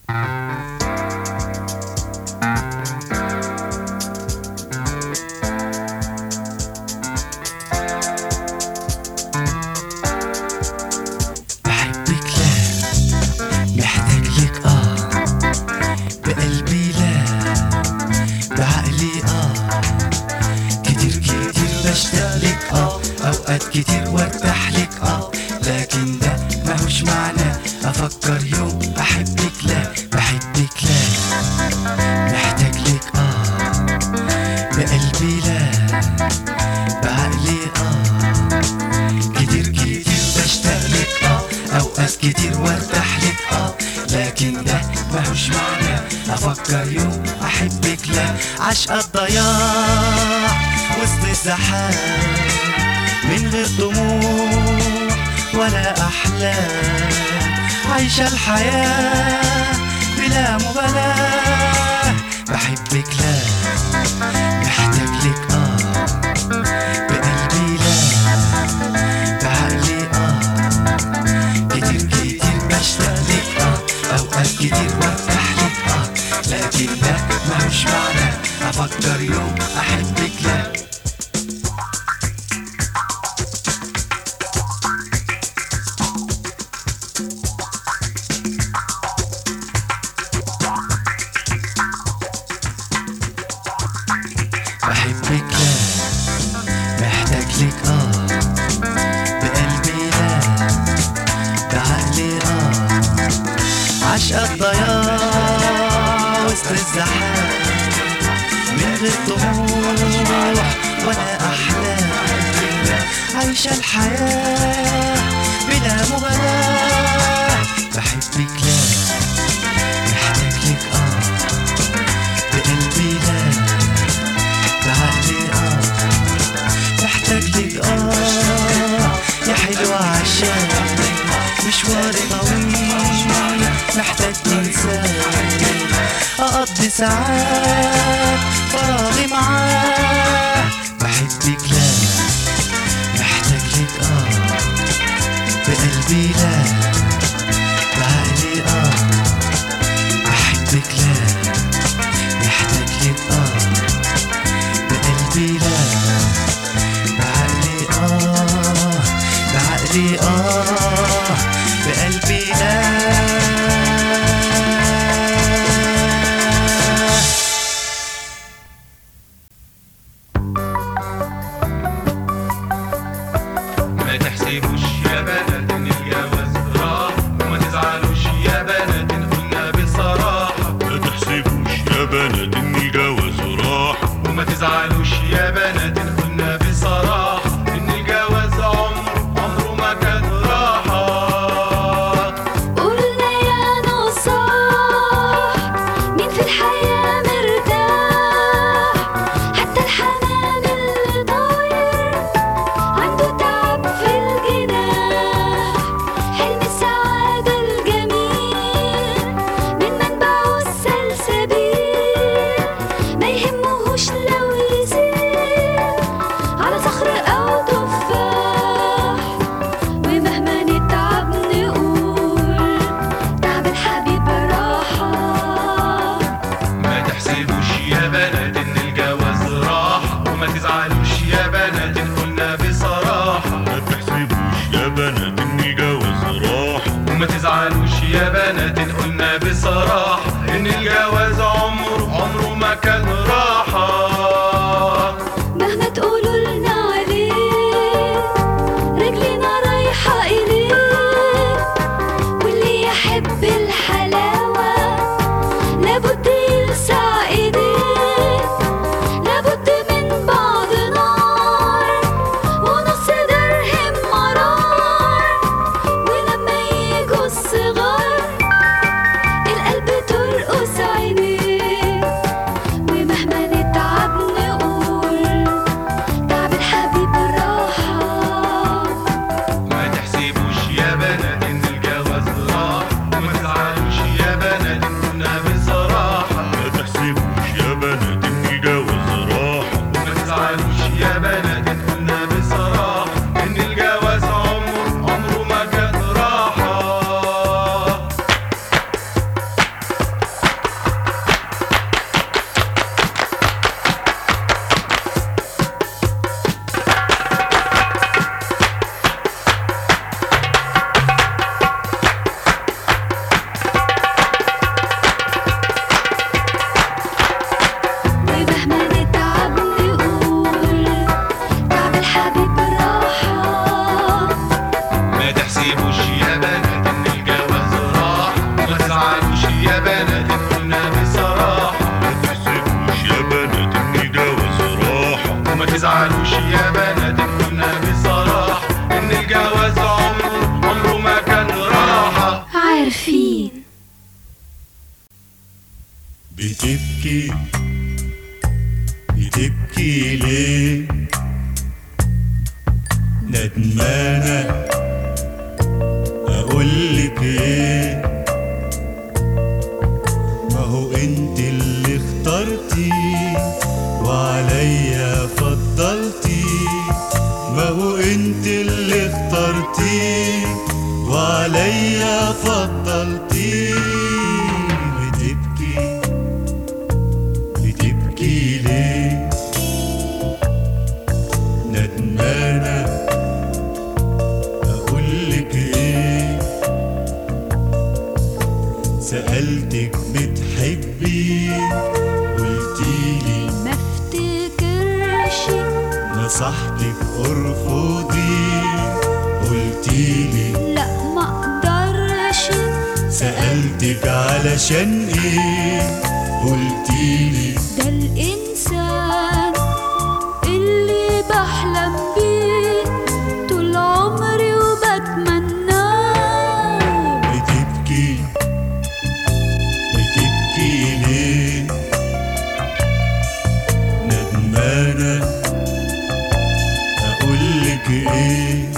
بحبك لا محتاج لك اه بقلبي لا بعقلي اه كتير كتير بشتاق لك اه اوقات كتير وارتاح لك اه لكن ده ماهوش معنى افكر يوم احبك لا بحبك لا محتاج لك اه بقلبي لا بعقلي اه كتير كتير بشتاق لك اه اوقات كتير وارتاح لك اه لكن ده ماهوش معنى افكر يوم احبك لا عشق الضياع وسط الزحام من غير طموح ولا احلام عايشة الحياة بلا مبالاة بحبك لا محتاج لك اه بقلبي لا بعقلي اه كتير كتير بشتاق لك اه اوقات كتير وارتاح لك اه لكن ده ماهوش معنى افكر يوم احبك لا بحبك لا محتاج لك اه بقلبي لا بعقلي اه عشق الضياع وسط الزحام من غير طموح ولا احلام عايشة الحياة بلا مبالاة بحبك لا محتاج لك اه بقلبي لا بعقلي اه محتاج لك اه يا حلوة عشان مشواري طويل محتاج تنساني اقضي ساعات فراغي معاه بحبك لا محتاج لك اه بقلبي لا بعقلي اه بحبك لا محتاج لك اه بقلبي لا بعقلي اه بعقلي اه بقلبي لا ما تحسبوش يا بنات ان الجواز راح وما تزعلوش يا بنات ان قلنا بصراحة ما تحسبوش يا بنات ان الجواز راح وما تزعلوش يا بنات ان قلنا بصراحة ان الجواز عمره عمره ما كان راحة قولنا يا نصاح مين في الحياة مرتاح حتى الحمام اللي طاير عنده تعب في الجناح حلم السعادة الجميل من منبعه السلسبيل ما يهمهوش لو يسير على صخر أو تفاح ومهما نتعب نقول تعب الحبيب راحة ما تحسبوش يا بنات ان الجواز راح وما تزعلوش يا بنات ان قلنا بصراحة ما تحسبوش يا بنات ان الجواز راح وما تزعلوش يا بنات ان قلنا بصراحة ان الجواز عمره عمره ما كان راحة مهما تقولوا لنا عليه رجلنا رايحة إليه واللي يحب الحلاوة لابد يلسع إيديه لابد من بعض نار ونص درهم مرار ولما يجوا الصغار القلب يا بنات قلنا بصراحة ما تحسبوش يا بنات إن جواز راحة وما تزعلوش يا بنات قلنا بصراحة إن الجواز عمره عمره ما كان راحة عارفين بتبكي بتبكي ليه ندمانة أقولك إيه ما هو انت اللي اخترتي وعليا فضلتي ما هو انت اللي اخترتي وعليا فضلتي بتبكي بتبكي ليه ندمانة أقولك إيه سألتك بتحبي قلتيلي ما افتكرش نصحتك ارفضي قلتيلي لا ما اقدرش سألتك علشان ايه قلتيلي ده الانسان اللي بحلم بيه طول عمري وبتمناه بتبكي بتبكي ليه ندمانة أقولك إيه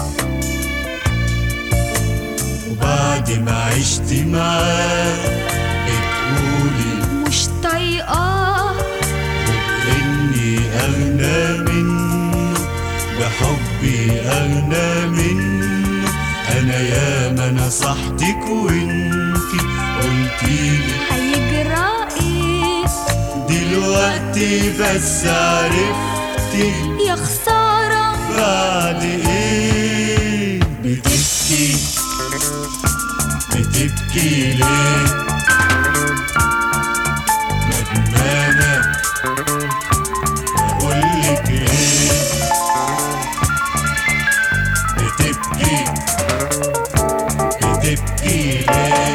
وبعد ما عشت معاه بتقولي مش طايقاه إني أغنى منه بحبي أغنى منه أنا ياما نصحتك وإنتي قلتيلي هيجرى ايه دلوقتي بس عرفتي يا خسارة بعد ايه بتبكي بتبكي ليه ندمانة أقولك ايه بتبكي بتبكي ليه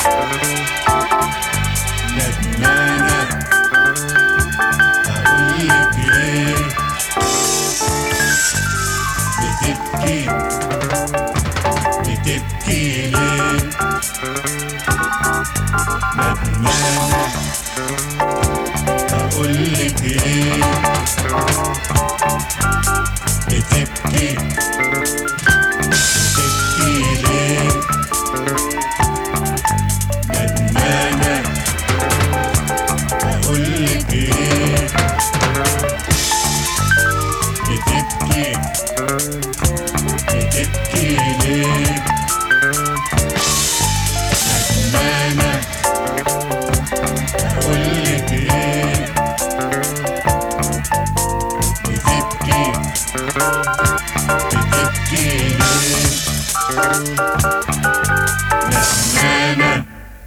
ندمانة أقولك ايه بتبكي بتبكي ليه ندمانة أقولك إيه بتبكي بتبكي ليه ندمانة أقولك إيه بتبكي بتبكي ليه ندمانة أقولك إيه بتبكي بتبكي ليه ندمانة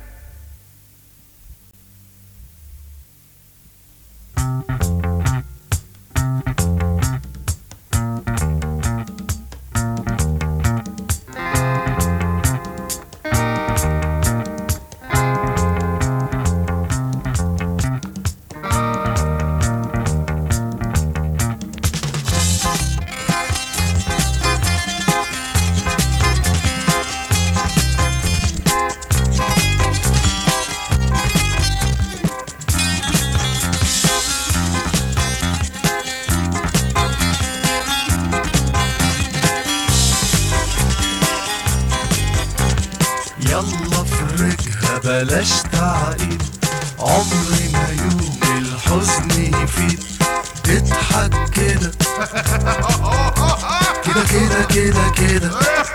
يلا فرجها بلاش تعقيد عمري ما يوم الحزن يفيد اضحك كده كده كده كده كده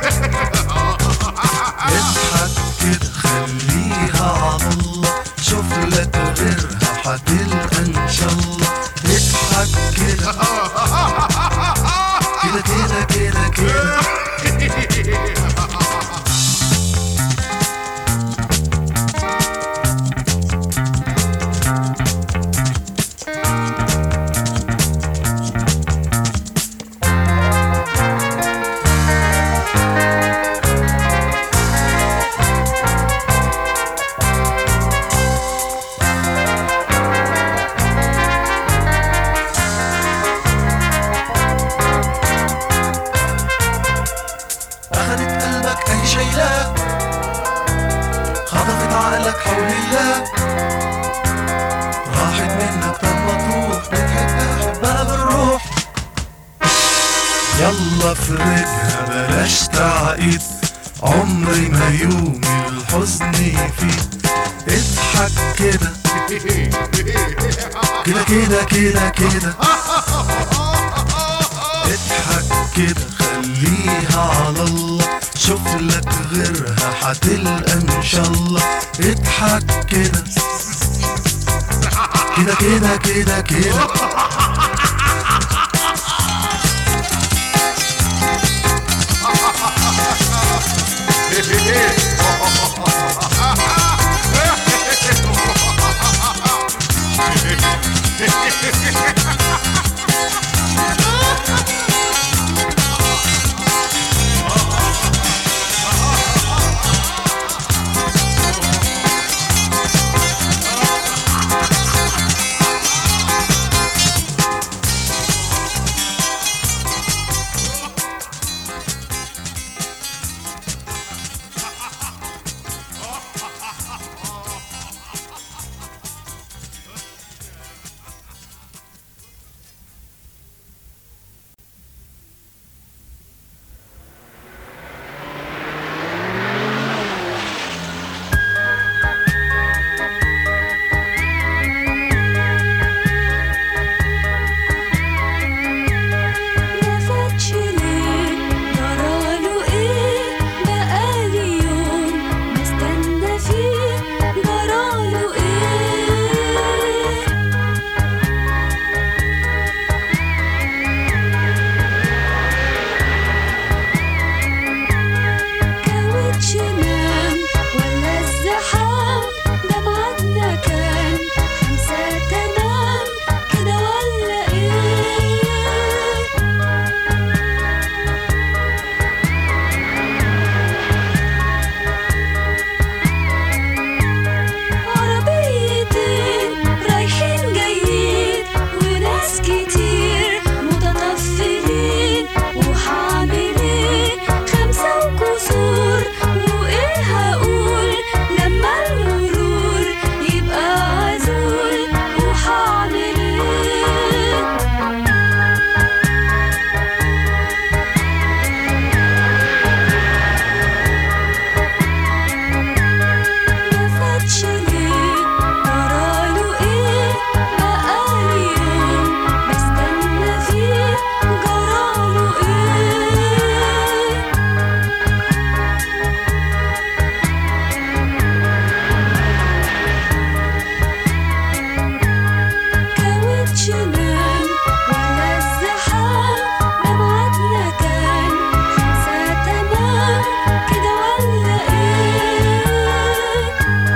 اضحك كده خليها على الله شوف لك غيرها هتلقى ان شاء الله اضحك كده كده كده كده كده حول الله راحت منا بدل ما تروح بتحبها حبها بالروح يلا فرقها بلاش تعقيد عمري ما يوم الحزن يفيد اضحك كده كده كده كده كده اضحك كده خليها على الله شوف لك غيرها هتلقى ان شاء الله اضحك كده كده كده كده كده ما فاتش ليه جراله ايه بقالي يوم بستنى فيه جراله ايه كاوتش نام ولا الزحام ده ميعادنا كان خمسة تمام كده ولا ايه عربيتين رايحين جايين وناس كتير متطفلين وحعمل ايه خمسة وكسور وايه هقول لما المرور يبقى عزول وحعمل ايه ما فاتش ليه جراله ايه بقالي يوم بستنى فيه جراله ايه كاوتش نام ولا الزحام ده ميعادنا كان خمسة تمام كده ولا ايه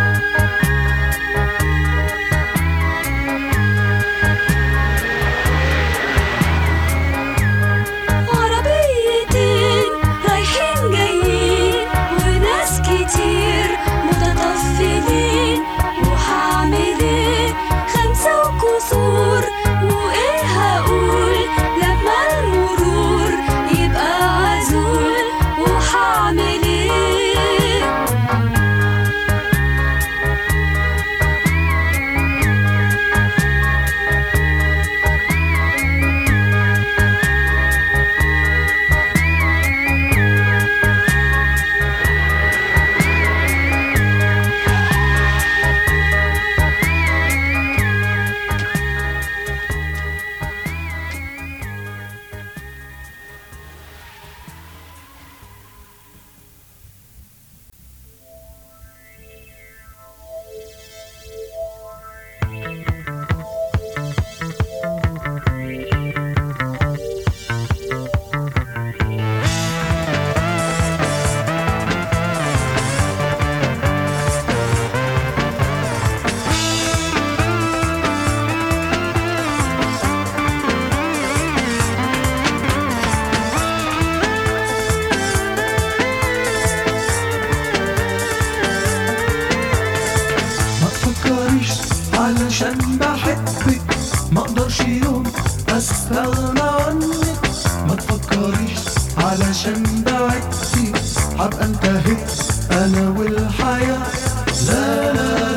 عربيتين رايحين جايين وناس كتير متطفلين وحعمل ايه خمسة وكسور وايه هقول لما المرور يبقى عزول وحعمل ايه ما تفكريش علشان بحبك ما اقدرش يوم استغنى عنك ما تفكريش علشان بعدتي هبقى انتهيت انا والحياة لا لا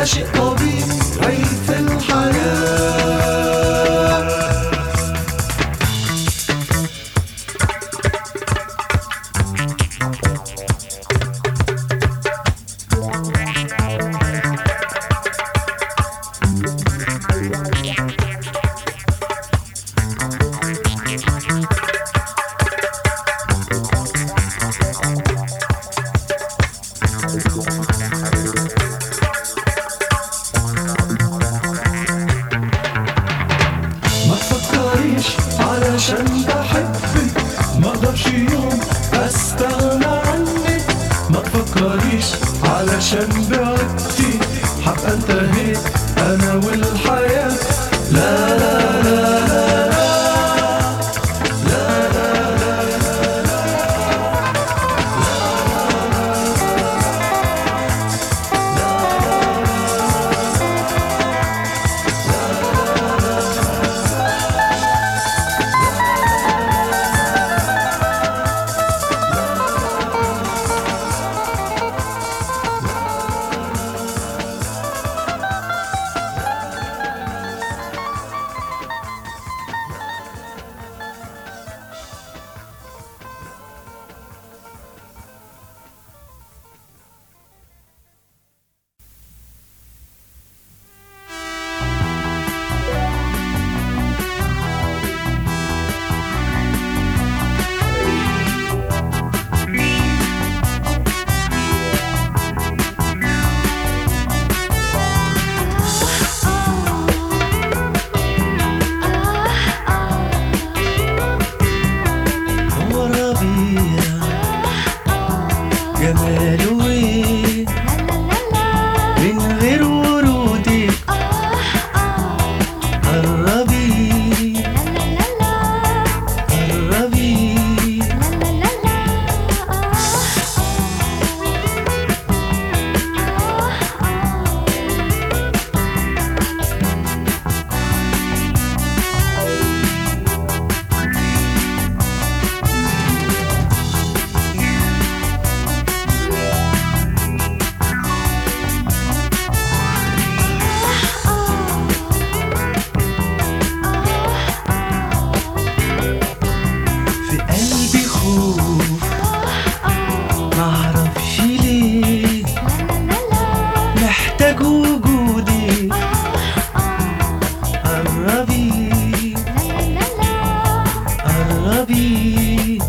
شيء طبيعي في الحياة ما تفكريش علشان بحبك ما اقدرش يوم استغنى عنك ما تفكريش علشان بعدتي حبقى انتهيت انا والحياة لا لا لا لا هو الربيع جماله ايه من غير ورودك قربي قربي في قلبي خوف معرفش ليه محتاج وجودي قربي قربي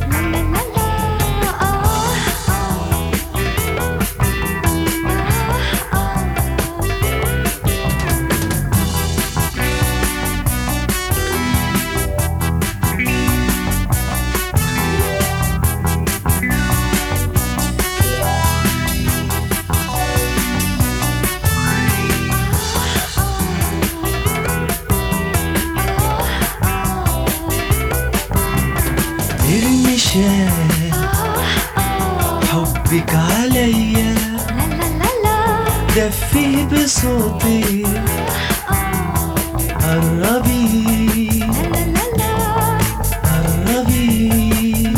ارمشان حبك عليا دفيه بصوتي قربي قربي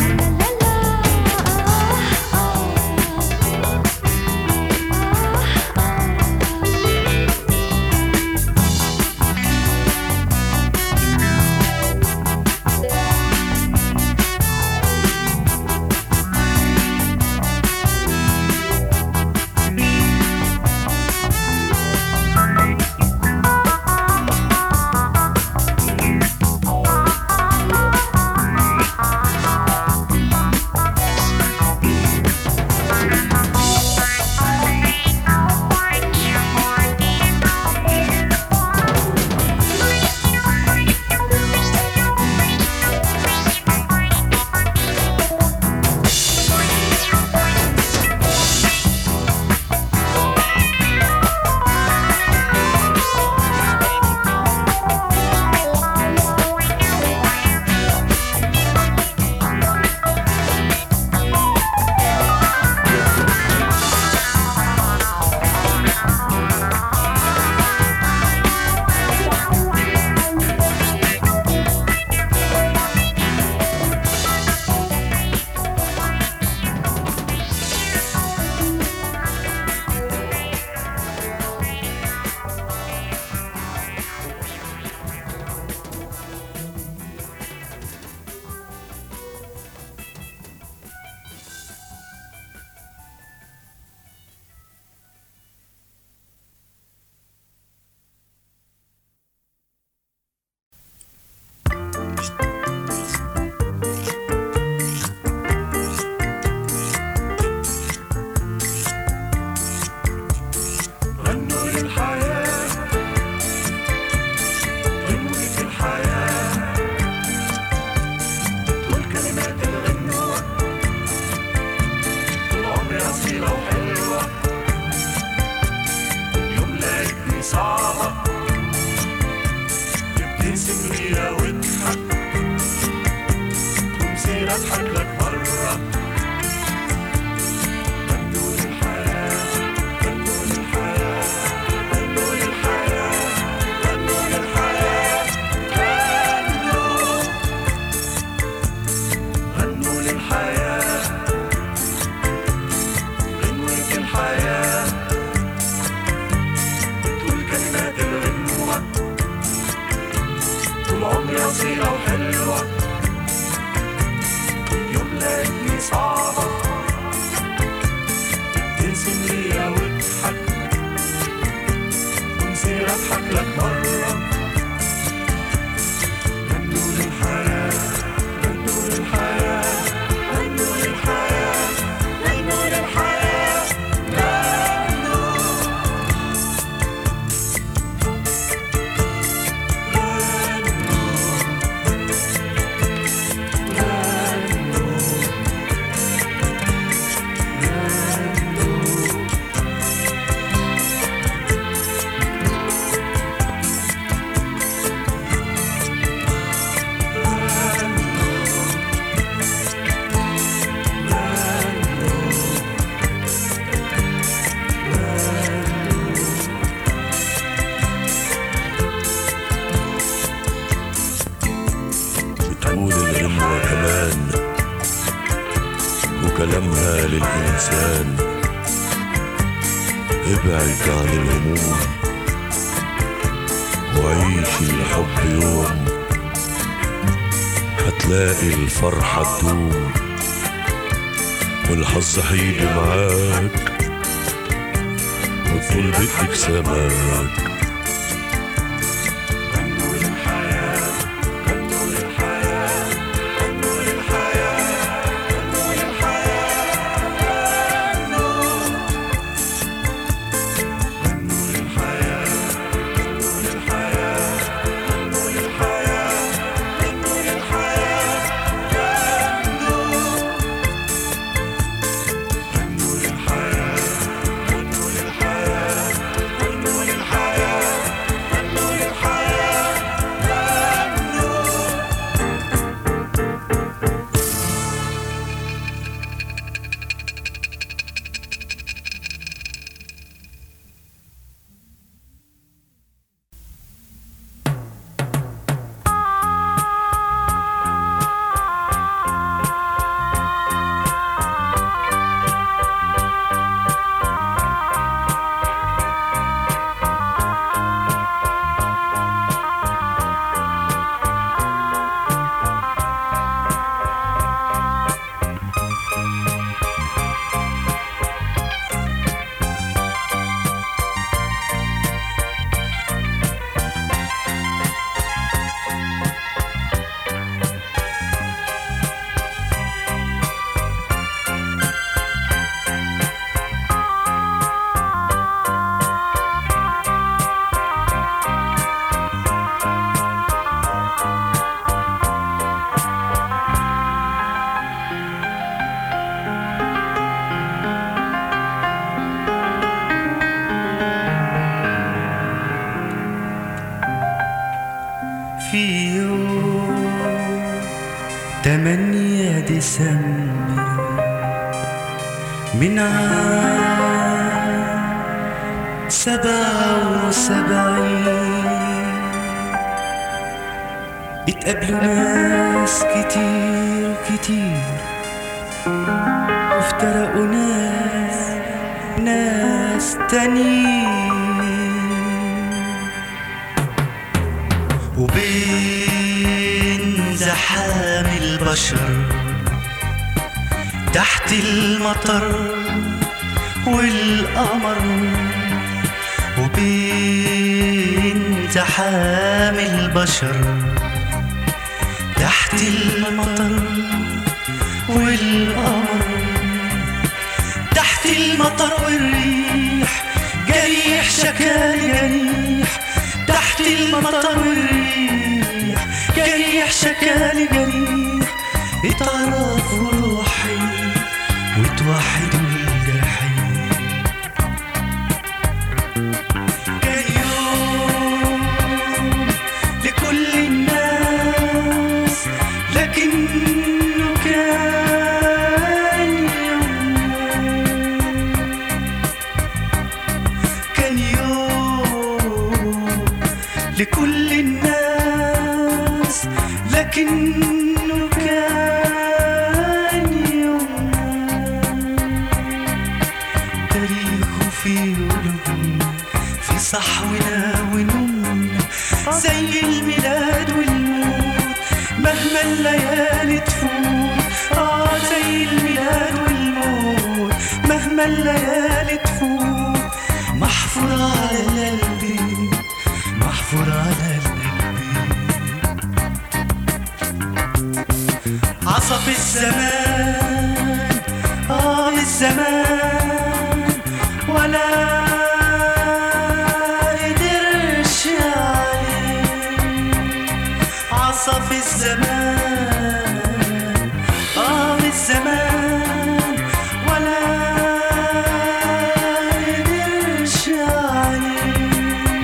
الأمان وكلامها للإنسان ابعد عن الهموم وعيش الحب يوم هتلاقي الفرحة تدوم والحظ هيجي معاك وطول بدك سماك في يوم تمانية ديسمبر من عام سبعة وسبعين اتقابلوا ناس كتير كتير وافترقوا ناس ناس تانيين وبين زحام البشر تحت المطر والقمر وبين زحام البشر تحت المطر والقمر تحت المطر والريح جريح شكال جريح تحت المطر والريح جريح شكال جريح اتعرفوا روحي وتوحدوا الجحيم كان يوم لكل الناس لكنه كان يوم كان يوم لكل الناس لكنه كان يوم تاريخه في قلوبنا في صحونا ونومنا زي الميلاد والموت مهما الليالي تفوت اه زي الميلاد والموت مهما الليالي تفوت محفور على قلبي محفور على قلبي عصف الزمان اه الزمان ولا قدرش عليه عصف الزمان اه الزمان ولا قدرش عليه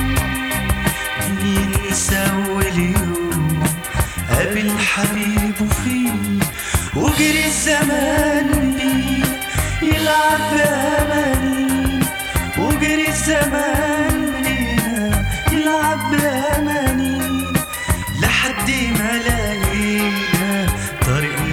ينسى أول يوم قابل حبيبه فيه وجري الزمان بيه يلعب بأماني وجري الزمان بينا يلعب بأماني لحد ما لقينا طريقنا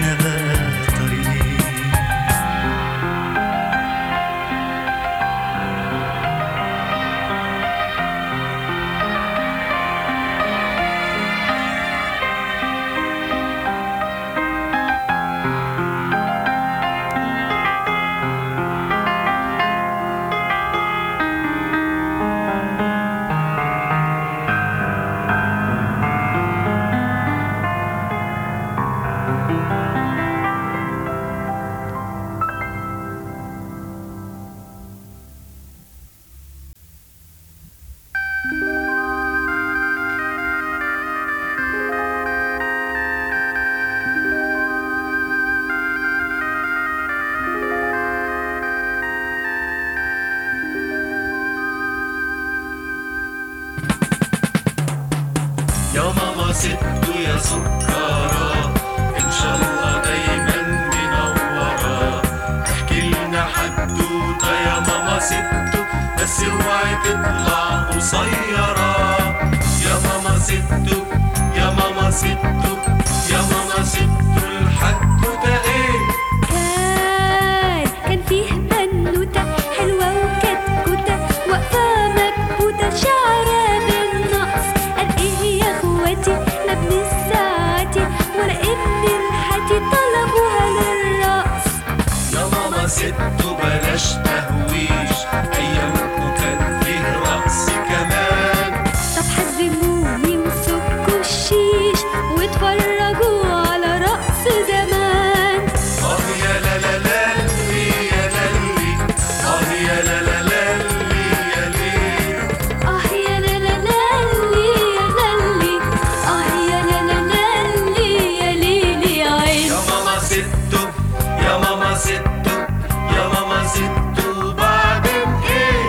سته يا سكرة إن شاء الله دايما منورة احكي لنا حدوتة يا ماما سته بس اوعي تطلع قصيرة يا ماما سته يا ماما سته يا ماما سته الحدوتة ايه كان كان فيه بنوتة حلوة وكتكوتة واقفة مكبوتة شعرها بالنقص قال ايه يا اخواتي لا ابن الساعتي ولا ابن الحاتي طلبوها للرقص يا ماما سته بلاش تهويش ايامكم كان فيه رقص كمان طب حزموني مسكوا الشيش واتفرجوا على رقص زمان اه يا لا لا لا لي يا للي اه يا لا لا لا لي يا ليل اه يا لا لا لا لي يا للي اه يا لا لا لا لي يا ليلي يا عين يا ماما سته يا ماما سته يا ماما سته بعدين ايه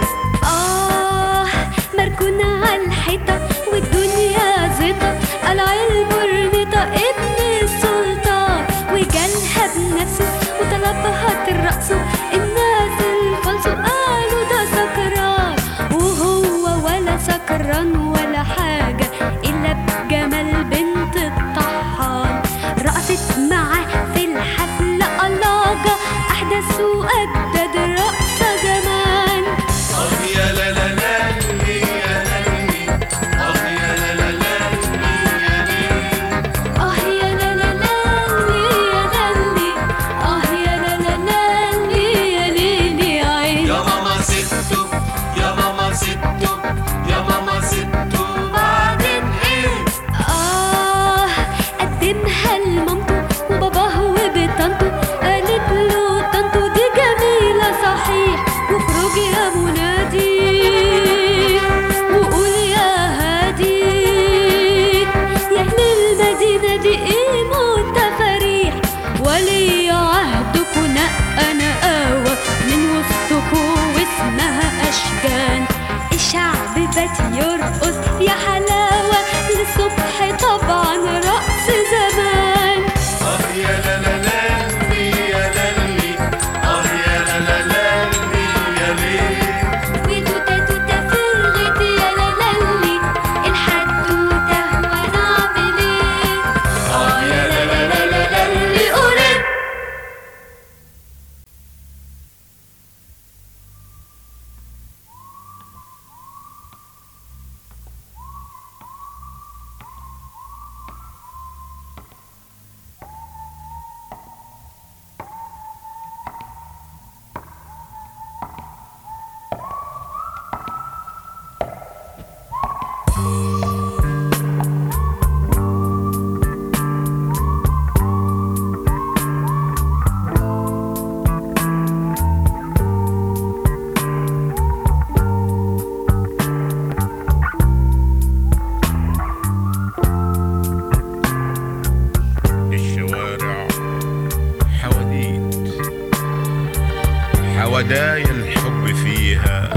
آه مركون على الحيطة والدنيا زيطة قلع البرنيطة ابن السلطان وجالها بنفسه وطلبها ترقصه الناس الفلسو قالوا ده سكران وهو ولا سكران ولا حاجة إلا بجمال بنت الطحان رقصت معاه في الحفلة ألاجة أحدث وأجدد رقصة زمان اه يا لا لا لا لي يا للي اه يا لا لا لا لي يا ليل آه يا لا لا لا لي يا للي آه يا لا لا لا لي يا ليلي يا عيني يا ماما سته يا ماما سته يا ماما سته بعدين ايه آه قدمها لمامته وباباه وبطنطه قالت له طنطو دي جميلة صحيح واخرج يا منادي وقول يا هادي يا أهل المدينة دي قيموا تفاريح ولي عهدكوا نقى نقاوة من وسطكوا واسمها أشجان الشعب بات يرقص يا حلاوة للصبح طبعا رقص زمان اه يا لا لا لا لي يا للي اه يا لا لا لا لي يا ليل وتوتة توتة فرغت يا لالي الحدوتة وانا اعمل ايه اه يا لا لا لا لا لا اللي قولت الشوارع حواديت حودايا الحب فيها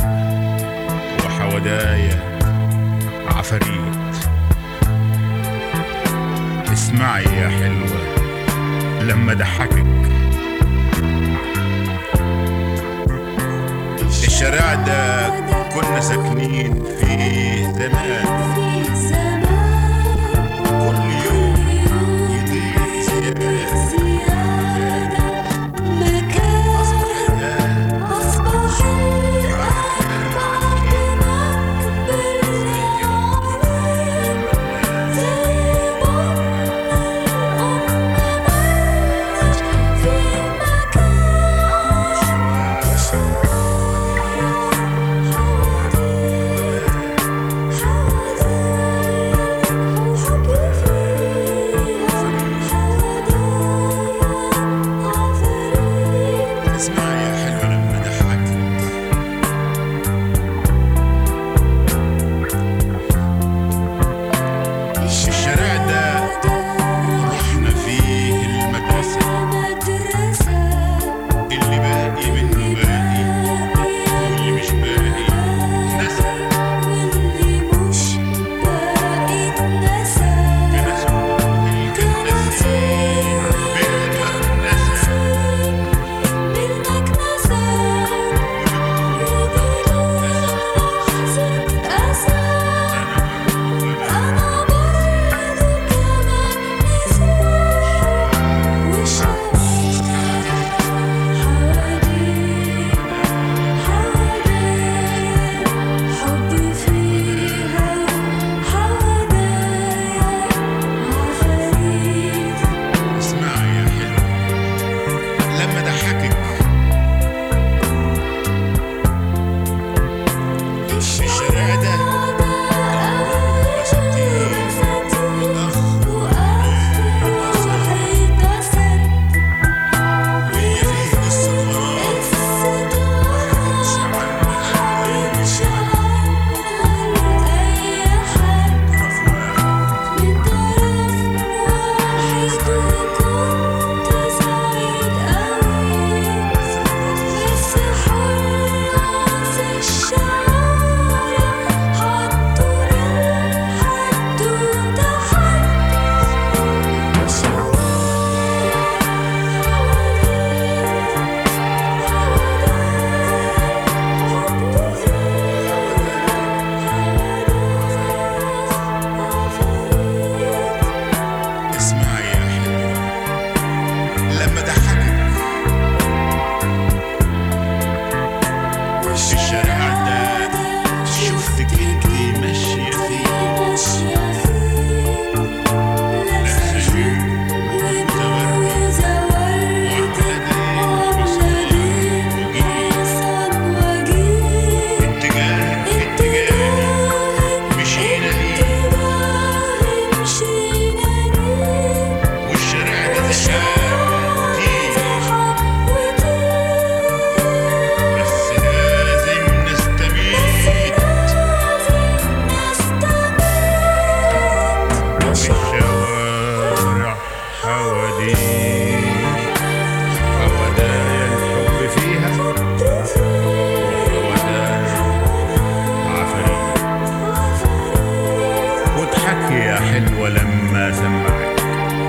وحودايا عفاريت اسمعي يا حلوة لما ضحكك الشارع ده كنا ساكنين فيه زمان في زمان كل يوم يضيق زيادة زيادة مكان أصبح الأحباب مقبل العالم زي ما الأم ملش في مكان حلوة لما سمعت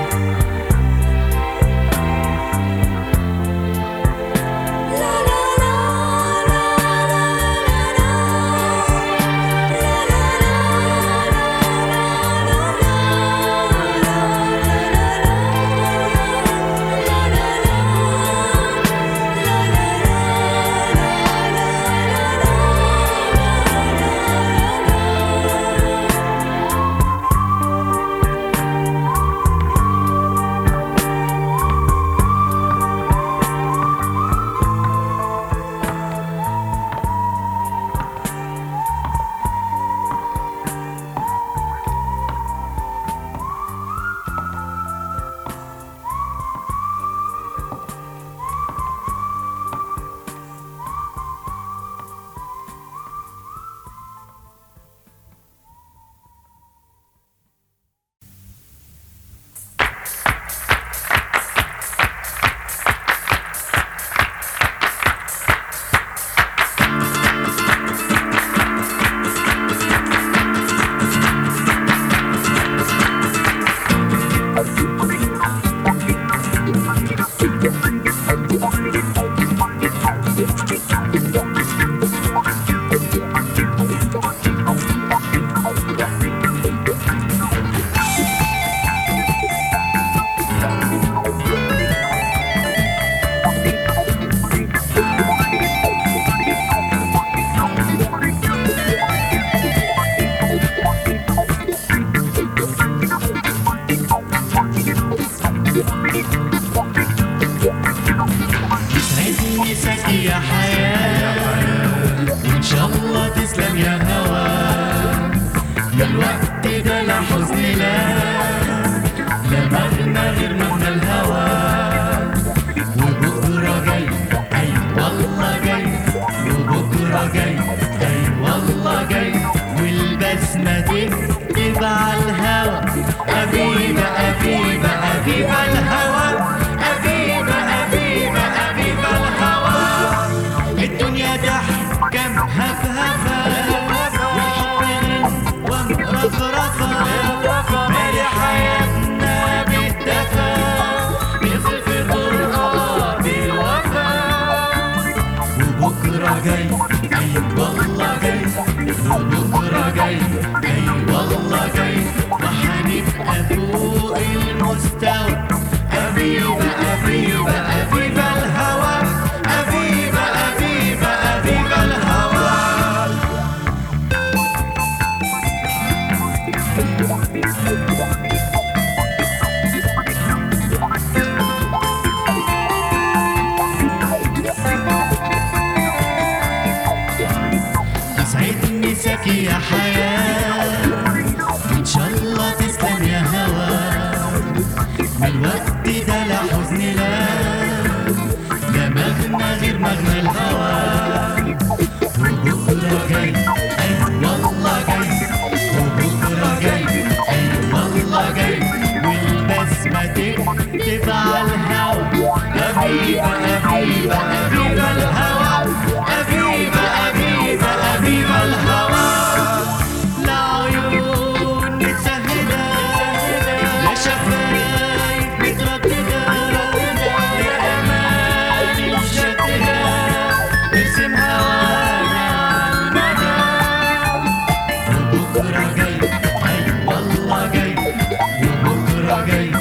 يسعدني ساكي يا حياة وإن شاء الله تسلم يا هوا ما الوقت ده لا حزن لا لا مغنى غير مغنى الهوى وبكرة جاي أي والله جاي وبكرة جاي أي والله جاي والبسمة تكتب على الهوى أبيبة أبيبة أبيبة الهوى أبيبة أبيبة أبيبة الهوى الدنيا ضحكة مهفهفة والحب ومرفرفة مالي حياتنا بالدفا نصف القرآن بالوفا وبكرة جاي أي والله جاي وبكرة جاي أي والله جاي وحنبقى فوق المستوى أبيبة أبيبة أبيبة الهوى أبيبة أبيبة أبيبة الهوى يسعدني ساكي يا حياة إن شاء الله تسلم يا هوا من الوقت ده لا حزن لا لا مغنى غير مغنى الهوى وبكرة جاي أي والله جاي وبكرة جاي أي والله جاي والبسمة تكتب على الهوى أبيبة أبيبة أبيبة الهوى أبيبة أبيبة أبيبة الهوى لا عيون متسهلة لا شفايف مترددة يا أماني مشتتة ارسم هوانا عالمدى وبكرة جاي أي والله جاي وبكرة جاي